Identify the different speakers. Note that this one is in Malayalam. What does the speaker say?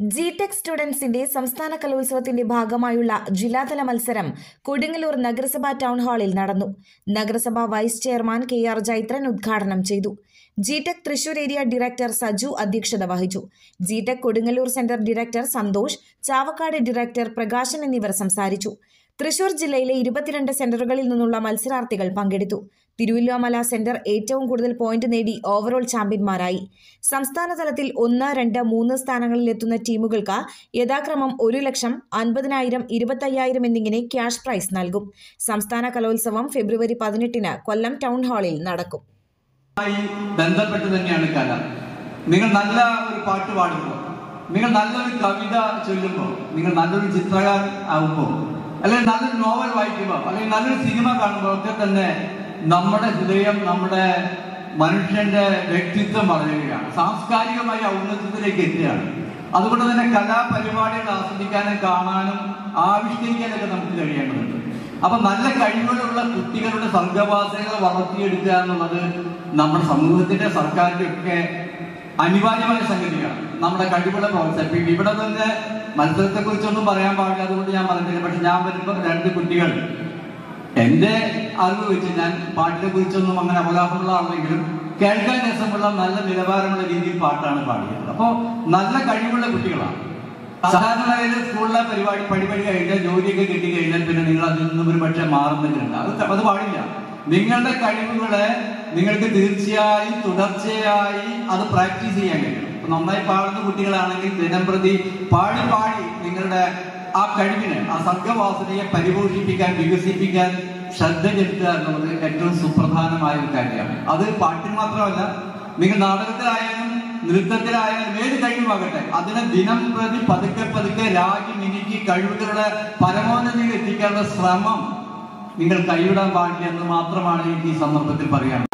Speaker 1: ജി ടെക് സ്റ്റുഡൻസിന്റെ സംസ്ഥാന കലോത്സവത്തിന്റെ ഭാഗമായുള്ള ജില്ലാതല മത്സരം കൊടുങ്ങല്ലൂർ നഗരസഭാ ടൗൺ ഹാളിൽ നടന്നു നഗരസഭാ vice chairman K R Jaithran ഉദ്ഘാടനം ചെയ്തു G Tech Thrissur area director Saju അധ്യക്ഷത വഹിച്ചു G Tech Kodungallur centre director Santhosh Chavakkad director Prakashan എന്നിവർ സംസാരിച്ചു തൃശൂർ ജില്ലയിലെ ഇരുപത്തിരണ്ട് സെന്ററുകളിൽ നിന്നുള്ള മത്സരാർത്ഥികൾ പങ്കെടുത്തു തിരുവല്ലോമല സെന്റർ ഏറ്റവും കൂടുതൽ പോയിന്റ് നേടി ഓവറോൾ ചാമ്പ്യന്മാരായി സംസ്ഥാന തലത്തിൽ ഒന്ന് രണ്ട് മൂന്ന് സ്ഥാനങ്ങളിലെത്തുന്ന ടീമുകൾക്ക് യഥാക്രമം ഒരു ലക്ഷം അൻപതിനായിരം ഇരുപത്തയ്യായിരം എന്നിങ്ങനെ ക്യാഷ് പ്രൈസ് നൽകും സംസ്ഥാന കലോത്സവം ഫെബ്രുവരി പതിനെട്ടിന് കൊല്ലം ടൗൺ ഹാളിൽ നടക്കും
Speaker 2: മായി ബന്ധപ്പെട്ട് തന്നെയാണ് കല നിങ്ങൾ നല്ല ഒരു പാട്ട് പാടുമ്പോൾ നിങ്ങൾ നല്ലൊരു കവിത ചൊല്ലുമ്പോൾ നിങ്ങൾ നല്ലൊരു ചിത്രകാരൻ ആവുമ്പോൾ അല്ലെങ്കിൽ നല്ലൊരു നോവൽ വായിക്കുമ്പോൾ അല്ലെങ്കിൽ നല്ലൊരു സിനിമ കാണുമ്പോൾ ഒക്കെ തന്നെ നമ്മുടെ ഹൃദയം നമ്മുടെ മനുഷ്യന്റെ വ്യക്തിത്വം വളരുകയാണ് സാംസ്കാരികമായ ഔന്നത്യത്തിലേക്ക് എത്തുകയാണ് അതുകൊണ്ട് തന്നെ കലാപരിപാടികൾ ആസ്വദിക്കാനും കാണാനും ആവിഷ്കരിക്കാനൊക്കെ നമുക്ക് കഴിയേണ്ടതുണ്ട് അപ്പൊ നല്ല കഴിവുകളുള്ള കുട്ടികളുടെ സർഗവാസനകൾ വളർത്തിയെടുക്കുക എന്നുള്ളത് നമ്മുടെ സമൂഹത്തിന്റെ സർക്കാരിന്റെ ഒക്കെ അനിവാര്യമായ സംഗതിയാണ് നമ്മുടെ കഴിവുകളെ പ്രോത്സാഹിപ്പിക്കും ഇവിടെ തന്നെ മത്സരത്തെ കുറിച്ചൊന്നും പറയാൻ പാടില്ല അതുകൊണ്ട് ഞാൻ പറഞ്ഞില്ല പക്ഷെ ഞാൻ വരുമ്പോൾ രണ്ട് കുട്ടികൾ എന്റെ അറിവ് വെച്ച് ഞാൻ പാട്ടിനെ കുറിച്ചൊന്നും അങ്ങനെ അവഗാഹമുള്ള ആളെങ്കിലും കേൾക്കാൻ രസമുള്ള നല്ല നിലവാരമുള്ള രീതിയിൽ പാട്ടാണ് പാടിയത് അപ്പോ നല്ല കഴിവുള്ള കുട്ടികളാണ് സാധാരണ സ്കൂളിലെ പരിപാടി പഠിപ്പടി കഴിഞ്ഞാൽ ജോലിയൊക്കെ കിട്ടി കഴിഞ്ഞാൽ പിന്നെ നിങ്ങൾ അതിൽ നിന്നും ഒരു പക്ഷെ മാറുന്നില്ല അത് അത് പാടില്ല നിങ്ങളുടെ കഴിവുകളെ നിങ്ങൾക്ക് തീർച്ചയായും തുടർച്ചയായി അത് പ്രാക്ടീസ് ചെയ്യാൻ കഴിയും ഇപ്പൊ നന്നായി പാടുന്ന കുട്ടികളാണെങ്കിൽ ദിനം പ്രതി പാടി പാടി നിങ്ങളുടെ ആ കഴിവിനെ ആ സർഗവാസനയെ പരിപോഷിപ്പിക്കാൻ വികസിപ്പിക്കാൻ ശ്രദ്ധ ചെലുത്തുക എന്നുള്ളത് ഏറ്റവും സുപ്രധാനമായ ഒരു കാര്യമാണ് അത് പാട്ടിൽ മാത്രമല്ല നിങ്ങൾ നാടകത്തിലായാലും നൃത്തത്തിലായാലും ഏത് കഴിവുമാകട്ടെ അതിനെ ദിനം പ്രതി പതുക്കെ പതുക്കെ രാഗി മിനുക്കി കഴിവുകളുടെ പരമോന്നതിയിൽ എത്തിക്കാനുള്ള ശ്രമം നിങ്ങൾ കൈവിടാൻ പാടില്ല എന്ന് മാത്രമാണ് എനിക്ക് ഈ സന്ദർഭത്തിൽ പറയാൻ